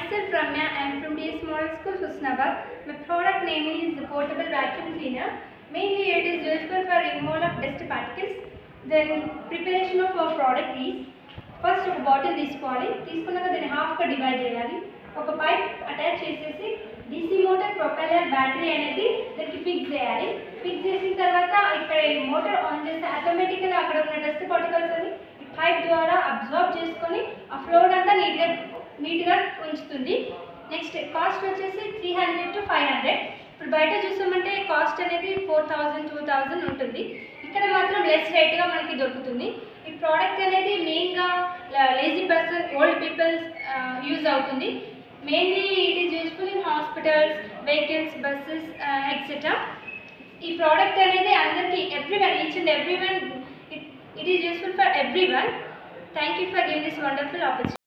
Myself Ramya, I am from DS Model School, Husnabad. My product name is the portable vacuum cleaner. Mainly it is useful for removal of dust particles. Then preparation of our product is first ఒక bottle తీసుకోవాలి తీసుకున్నాక దీన్ని హాఫ్గా divide చేయాలి ఒక pipe attach చేసేసి DC motor propeller battery అనేది దానికి ఫిక్స్ చేయాలి ఫిక్స్ చేసిన తర్వాత ఇక్కడ ఈ మోటార్ ఆన్ చేస్తే ఆటోమేటిక్గా అక్కడ ఉన్న డస్ట్ పార్టికల్స్ అని ఈ పైప్ ద్వారా అబ్జర్వ్ చేసుకొని ఆ ఫ్లోర్ అంతా నీట్గా నీట్గా ఉంచుతుంది నెక్స్ట్ కాస్ట్ వచ్చేసి three hundred to five hundred ఇప్పుడు బయట చూసామంటే కాస్ట్ అనేది ఫోర్ థౌజండ్ టూ థౌజండ్ ఉంటుంది ఇక్కడ మాత్రం లెస్ రేట్గా మనకి దొరుకుతుంది ఈ ప్రోడక్ట్ అనేది మెయిన్గా lazy person old peoples use అవుతుంది mainly it is useful in hospitals vehicles buses etcetera ఈ ప్రోడక్ట్ అనేది అందరికీ everyone each and everyone it is useful for everyone thank you for giving this wonderful opportunity